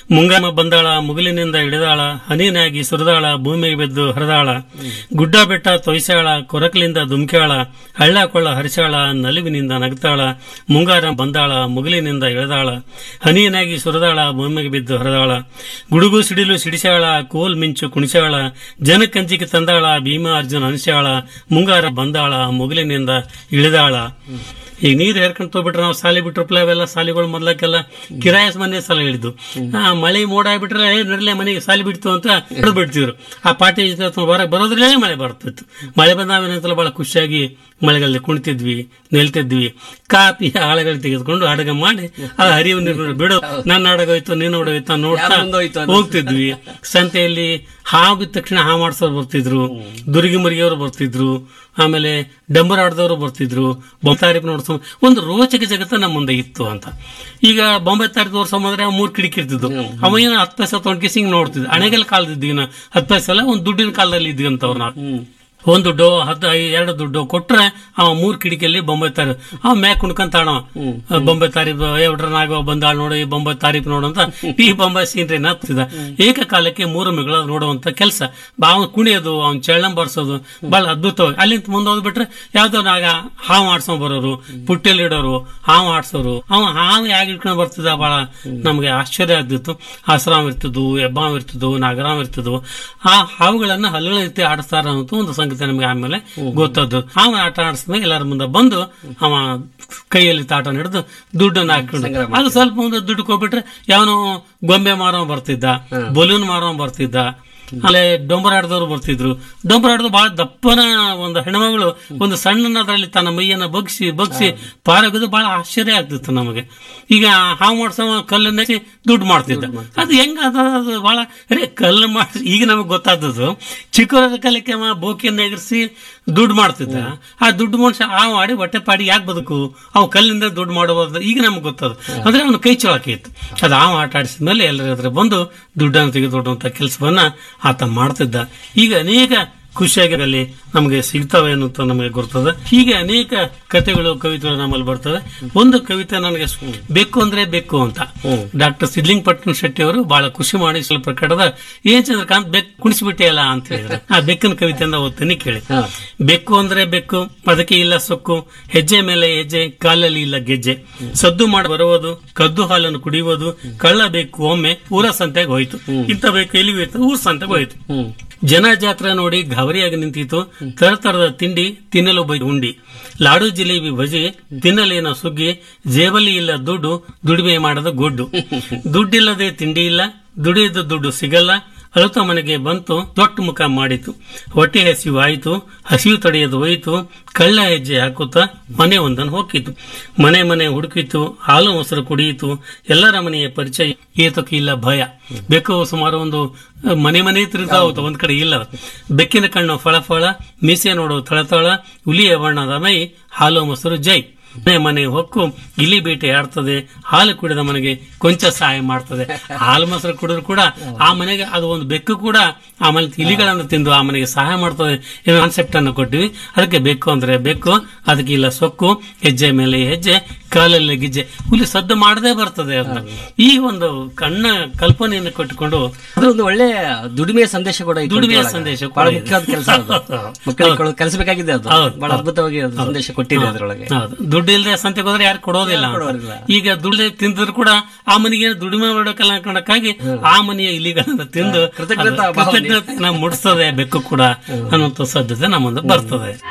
ಮುಂಗಾಮ ಬಂದಾಳ ಮುಗಿಲಿನಿಂದ ಹಿಡಿದಾಳ ಹನಿನಾಗಿ ಸುರಿದಾಳ ಭೂಮಿಗೆ ಬಿದ್ದು ಹರಿದಾಳ ಗುಡ್ಡ ಬೆಟ್ಟ ತೊಯ್ಸಾಳ ಕೊರಕಲಿಂದ ದುಮ್ಕ್ಯಾಳ ಹಳ್ಳ ಕೊಳ್ಳ ಹರಿಸಾಳ ನಲಿವಿನಿಂದ ನಗ್ತಾಳ ಮುಂಗಾರ ಬಂದಾಳ ಮುಗಿಲಿನಿಂದ ಇಳಿದಾಳ ಹನಿಯನಾಗಿ ಸುರಿದಾಳ ಭೂಮಿಗೆ ಬಿದ್ದು ಹರಿದಾಳ ಗುಡುಗು ಸಿಡಿಲು ಸಿಡಿಸಾಳ ಕೋಲ್ ಮಿಂಚು ಕುಣಿಸಾಳ ಜನಕಂಜಿಗೆ ತಂದಾಳ ಭೀಮಾ ಅರ್ಜುನ ಅನಿಸಾಳ ಮುಂಗಾರ ಬಂದಾಳ ಮುಗಿಲಿನಿಂದ ಇಳಿದಾಳ ಈಗ ನೀರು ಹೇರ್ಕೊಂಡ್ ತೋಗ್ಬಿಟ್ರೆ ನಾವು ಸಾಲಿ ಬಿಟ್ರಪ್ಲ ಅವೆಲ್ಲ ಸಾಲಿಗಳು ಮೊದ್ಲಕ್ಕೆಲ್ಲ ಕಿರಾಯಸ್ ಮನೆ ಸಾಲ ಹಿಡಿದು ಆ ಮಳೆ ಮೋಡ ಆಗ್ಬಿಟ್ರೆ ಏ ನಡ್ಲೆ ಮನೆಗೆ ಸಾಲಿ ಬಿಡ್ತು ಅಂತ ಹಿಡಿದು ಬಿಡ್ತಿದ್ರು ಆ ಪಾಟಿ ಹೊರ ಬರೋದ್ರಲ್ಲೇ ಮಳೆ ಬರ್ತಿತ್ತು ಮಳೆ ಬಂದಾವೇನಂತಲ್ಲ ಬಹಳ ಖುಷಿಯಾಗಿ ಮಳೆಗಳಲ್ಲಿ ಕುಣಿತಿದ್ವಿ ನಿಲ್ತಿದ್ವಿ ಕಾಪಿ ಆಳಗಳು ತೆಗೆದುಕೊಂಡು ಅಡಗ ಮಾಡಿ ಆ ಹರಿವು ನೀರು ಬಿಡು ನನ್ನ ಅಡಗೋಯ್ತು ನೀನು ಹೊಡೋಯ್ತು ನೋಡ್ತಾ ಯಾರ್ ಮುಂದೋಯ್ತು ಅನ್ನೋ- ಹೋಗ್ತಿದ್ವಿ ಸಂತೆಯಲ್ಲಿ ಹಾವು ಬಿದ್ದ ತಕ್ಷಣ ಹಾ ಮಾಡ್ಸೋರು ಬರ್ತಿದ್ರು ದುರ್ಗಿ ಮುರಿಗೆಯವರು ಬರ್ತಿದ್ರು ಆಮೇಲೆ ಡಂಬರ್ ಆಡ್ದವರು ಬರ್ತಿದ್ರು ಬೊಂಬೆ ತಾರೀಫ್ ನೋಡ್ಸೋ ಒಂದು ರೋಚಕ ಜಗತ್ತ ನಮ್ಮ ಮುಂದೆ ಇತ್ತು ಅಂತ ಈಗ ಬೊಂಬೆ ತಾರೀಫ್ ತೋರ್ಸೋದ್ರೆ ಅವ ಮೂರ್ ಕಿಡಿಕಿ ಇರ್ತಿದ್ದು ಅವ ಏನೋ ಹತ್ತು ಪೈಸೆ ತೊಗೊಂಡ್ಕಿ ಹಿಂಗ್ ನೋಡ್ತಿದ್ದ ಹಣೆಗೆಲ್ಲ ಕಾಲದಿದ್ವಿ ನಾ ಹತ್ತು ಪೈಸೆ ಅಲ್ಲ ಒಂದು ದುಡ್ಡಿನ ಕಾಲದಲ್ಲಿ ಇದ್ವಂತವ್ರು ನಾವು ಒಂದು ದುಡ್ಡು ಹತ್ತು ಐ- ಎರಡು ದುಡ್ಡು ಕೊಟ್ರೆ ಅವ ಮೂರ್ ಕಿಡಿಕಿಯಲ್ಲಿ ಬೊಂಬೆ ತಾರಿ ಅವ ಮ್ಯಾಕ್ ಕುಣ್ಕಂತಾಣ ಬೊಂಬೆ ತಾರೀಫ್ ಎವ್ರ ನಾಗ ಬಂದಾಳ್ ನೋಡು ಈ ಬೊಂಬೆ ತಾರೀಫ್ ನೋಡು ಅಂತ ಈ ಬೊಂಬೆ ಸೀನ್ರಿ ಹತ್ತಿದ ಏಕಕಾಲಕ್ಕೆ ಮೂರು ಮಿಗಳ ನೋಡುವಂತ ಕೆಲಸ ಅವನ್ ಕುಣಿಯೋದು ಅವ್ನ್ ಚಳ್ಳಂ ಬರ್ಸೋದು ಬಹಳ ಅದ್ಭುತವಾಗಿ ಅಲ್ಲಿಂದ ಮುಂದೆ ಹೋಗ್ಬಿಟ್ರೆ ಯಾವ್ದೋ ನಾಗ ಹಾವು ಆಡ್ಸ್ಕೊಂಡ್ ಬರೋರು ಪುಟ್ಟಿಯಲ್ಲಿ ಇಡೋರು ಹಾವು ಆಡ್ಸೋರು ಅವ ಹಾವು ಯಾಕೆ ಇಟ್ಕೊಂಡ್ ಬರ್ತಿದ್ದ ಬಹಳ ನಮ್ಗೆ ಆಶ್ಚರ್ಯ ಆಗ್ತಿತ್ತು ಆಶ್ರಾಮ್ ಇರ್ತಿದ್ವು ಹೆಬ್ಬಾಮ್ ಇರ್ತಿದ್ವು ನಾಗರಾಮ್ ಇರ್ತಿದ್ವು ಆ ಹಾವುಗಳನ್ನ ಹಲ್ಲುಗಳ ರೀತಿ ಆಡಿಸ್ತಾರ ಅಂತ ಒಂದು ಸಂಗತಿ ನಮ್ಗೆ ಆಮೇಲೆ ಗೊತ್ತದ್ದು ಹಾವು ಆಟ ಆಡಿಸಿದ್ಮೇಲೆ ಎಲ್ಲರ ಮುಂದೆ ಬಂದು ಅವ ಕೈಯಲ್ಲಿ ತಾಟ ಹಿಡಿದು ದುಡ್ಡನ್ನ ಹಾಕೊಂಡು ಅದು ಸ್ವಲ್ಪ ಮುಂದೆ ದುಡ್ಡು ಕೊಟ್ಬಿಟ್ರೆ ಯಾವನು ಗೊಂಬೆ ಮಾರೋ ಬರ್ತಿದ್ದ ಬಲೂನ್ ಮಾರೋ ಬರ್ತಿದ್ದ ಆಮೇಲೆ ಡೊಂಬರಾಡ್ದವ್ರು ಬರ್ತಿದ್ರು ಡೊಂಬರಾಡ್ದು ಬಹಳ ದಪ್ಪನ ಒಂದು ಹೆಣ್ಮಗಳು ಒಂದು ಸಣ್ಣನದ್ರಲ್ಲಿ ತನ್ನ ಮೈಯನ್ನ ಬಗ್ಸಿ ಬಗ್ಸಿ ಪಾರಗೋದು ಬಹಳ ಆಶ್ಚರ್ಯ ಆಗ್ತಿತ್ತು ನಮಗೆ ಈಗ ಹಾವು ಮಾಡ್ಸೋ ಕಲ್ಲನ್ನ ಹಚ್ಚಿ ದುಡ್ಡು ಮಾಡ್ತಿದ್ದ ಅದು ಹೆಂಗ ಅದು ಅದು ಬಹಳ ಅರೆ ಕಲ್ಲು ಮಾಡಿಸಿ ಈಗ ನಮಗೆ ಗೊತ್ತಾದದ್ದು ಚಿಕ್ಕವರ ಕಾಲಕ್ಕೆ ಅವ ಬೋಕಿಯನ್ನ ಎಗರಿಸಿ ದುಡ್ಡು ಮಾಡ್ತಿದ್ದ ಆ ದುಡ್ಡು ಮನುಷ್ಯ ಆ ಮಾಡಿ ಹೊಟ್ಟೆ ಪಾಡಿ ಯಾಕೆ ಬದುಕು ಅವು ಕಲ್ಲಿಂದ ದುಡ್ಡು ಮಾಡಬಹುದು ಈಗ ನಮ್ಗೆ ಗೊತ್ತದು ಅಂದ್ರೆ ಅವನು ಕೈ ಚಳಕೆ ಇತ್ತು ಅದು ಆ ಆಟ ಆಡಿಸಿದ ಮೇಲೆ ಎಲ್ಲರ ಹತ್ರ ಬಂದು ದುಡ್ಡನ್ನು ತೆಗೆದುಕೊಡುವಂತ ಕೆಲಸವನ್ನ ಆತ ಮಾಡ್ತಿದ್ದ ಈಗ ಅನೇಕ ಖುಷಿಯಾಗಿರಲಿ ನಮಗೆ ಸಿಗ್ತವೆ ಅನ್ನುತ್ತ ನಮಗೆ ಗೊತ್ತದ ಹೀಗೆ ಅನೇಕ ಕಥೆಗಳು ಕವಿತೆಗಳು ನಮ್ಮಲ್ಲಿ ಬರ್ತವೆ ಒಂದು ಕವಿತೆ ನನಗೆ ಸ್- ಬೇಕು ಅಂದ್ರೆ ಬೇಕು ಅಂತ ಡಾಕ್ಟರ್ ಸಿದ್ಲಿಂಗ್ ಪಟ್ಟಣ ಶೆಟ್ಟಿ ಅವರು ಬಹಳ ಖುಷಿ ಮಾಡಿ ಸ್ವಲ್ಪ ಪ್ರಕಟದ ಏನ್ ಚಂದ್ರಕಾಂತ್ ಬೆಕ್ ಕುಣಿಸ್ಬಿಟ್ಟಿಯಲ್ಲ ಅಂತ ಹೇಳಿದ್ರೆ ಆ ಬೆಕ್ಕನ ಕವಿತೆಯಿಂದ ಓದ್ತೀನಿ ಕೇಳಿ ಬೆಕ್ಕು ಅಂದ್ರೆ ಬೆಕ್ಕು ಅದಕ್ಕೆ ಇಲ್ಲ ಸೊಕ್ಕು ಹೆಜ್ಜೆ ಮೇಲೆ ಹೆಜ್ಜೆ ಕಾಲಲ್ಲಿ ಇಲ್ಲ ಗೆಜ್ಜೆ ಸದ್ದು ಮಾಡಿ ಬರುವುದು ಕದ್ದು ಹಾಲನ್ನು ಕುಡಿಯುವುದು ಕಳ್ಳ ಬೇಕು ಒಮ್ಮೆ ಊರ ಸಂತೆಗೆ ಹೋಯ್ತು ಇಂಥ ಬೇಕು ಎಲ್ಲಿ ಹೋಯ್ತು ಊರ್ ಸಂತೆಗೆ ಹೋಯ್ತು ಜನ ಜಾತ್ರೆ ನೋಡಿ ಗಾಬರಿಯಾಗಿ ನಿಂತಿತು ತರ ತರದ ತಿಂಡಿ ತಿನ್ನಲು ಬೈ ಉಂಡಿ ಲಾಡು ಜಿಲೇಬಿ ಬಜಿ ತಿನ್ನಲೇನ ಸುಗ್ಗಿ ಜೇಬಲ್ಲಿ ಇಲ್ಲ ದುಡ್ಡು ದುಡಿಮೆ ಮಾಡದ ಗುಡ್ಡು ದುಡ್ಡಿಲ್ಲದೆ ತಿಂಡಿ ಇಲ್ಲ ದುಡಿಯದ ದುಡ್ಡು ಸಿಗಲ್ಲ ಅಳುತ್ತ ಮನೆಗೆ ಬಂತು ದೊಡ್ಡ ಮುಖ ಮಾಡಿತು ಹೊಟ್ಟೆ ಹಸಿವು ಆಯಿತು ಹಸಿವು ತಡೆಯದು ಹೋಯಿತು ಕಳ್ಳ ಹೆಜ್ಜೆ ಹಾಕುತ್ತಾ ಮನೆ ಒಂದನ್ನು ಹೋಗಿತು ಮನೆ ಮನೆ ಹುಡುಕಿತು ಹಾಲು ಮೊಸರು ಕುಡಿಯಿತು ಎಲ್ಲರ ಮನೆಯ ಪರಿಚಯ ಏತಕ್ಕೆ ಇಲ್ಲ ಭಯ ಬೆಕ್ಕು ಸುಮಾರು ಒಂದು ಅಹ್, ಮನೆ ಮನೆ ತಿರುಗ್ತಾ ಹೋಗ್ತು ಒಂದ್ ಕಡೆ ಇಲ್ಲ ಬೆಕ್ಕಿನ ಕಣ್ಣು ಫಳ ಫಳ ಮೀಸೆ ನೋಡು ತಳತಳ ಹುಲಿಯ ಬಣ್ಣದ ಮೈ ಹಾಲು ಮೊಸರು ಜೈ ಮನೆ ಮನೆ ಹೊಕ್ಕು ಇಲಿ ಬೇಟೆ ಆಡ್ತದೆ ಹಾಲು ಕುಡಿದ ಮನೆಗೆ ಕೊಂಚ ಸಹಾಯ ಮಾಡ್ತದೆ ಹಾಲು ಮೊಸರು ಕುಡಿದ್ರು ಕೂಡ ಆ ಮನೆಗೆ ಅದು ಒಂದು ಬೆಕ್ಕು ಕೂಡ ಆಮೇಲೆ ಇಲಿಗಳನ್ನು ತಿಂದು ಆ ಮನೆಗೆ ಸಹಾಯ ಮಾಡ್ತದೆ ಏನೋ ಕಾನ್ಸೆಪ್ಟ್ ಅನ್ನು ಕೊಟ್ಟಿವಿ ಅದಕ್ಕೆ ಬೆಕ್ಕು ಅಂದ್ರೆ ಬೆಕ್ಕು ಅದಕ್ಕೆ ಇಲ್ಲ ಸೊಕ್ಕು ಹೆಜ್ಜೆ ಮೇಲೆ ಹೆಜ್ಜೆ ಕಾಲಲ್ಲಿ ಗಿಜ್ಜೆ ಹುಲಿ ಸದ್ದು ಮಾಡದೇ ಬರ್ತದೆ ಅಂತ ಈ ಒಂದು ಕಣ್ಣ ಕಲ್ಪನೆಯನ್ನು ಕೊಟ್ಟುಕೊಂಡು ಅದು ಒಂದು ಒಳ್ಳೆ ದುಡಿಮೆಯ ಸಂದೇಶ ಕೂಡ ಇತ್ತು ದುಡಿಮೆಯ ಅದ್ರೊಳಗೆ. ಸಂದೇಶ ಕೂಡ ಬಹಳ ಇದೆ. ಮುಖ್ಯವಾದ ಕೆಲಸ ಅದು ಮಕ್ಕಳಿಗೆ ಕಲಿಸಬೇಕಾಗಿದೆ ಅದು ಹೌದು, ಬಹಳ ಅದ್ಭುತವಾಗಿ ಅದು ಸಂದೇಶ ಕೊಟ್ಟಿದೆ ಅದರೊಳಗೆ ಹೌದು ದುಡ್ಡು ಇಲ್ಲದೆ ಸಂತೆಗೆ ಹೋದ್ರೆ ಯಾರು ಕೊಡೋದಿಲ್ಲ ಅಂತ. ಕೊಡೋದಿಲ್ಲ. ಈಗ ದುಡ್ಡು ತಿಂದ್ರು ಕೂಡ ಆ ಮನೆಗೆ ದುಡಿಮೆ ಮಾಡೋಕಲ್ಲ ಅನ್ಕೊಂಡಕ್ಕಾಗಿ ಆ ಮನೆಯ ಇಲಿಗಳನ್ನ ತಿಂದು ಕೃತಜ್ಞತಾ ಅದು ಕೃತಜ್ಞತೆಯನ್ನ ಮುಡಿಸ್ತದೆ ಬೆಕ್ಕು ಕೂಡ ಅನ್ನುವಂಥ ಸಾಧ್ಯತೆ ನಮ್ಮ ಮುಂದೆ ಬರ್ತದೆ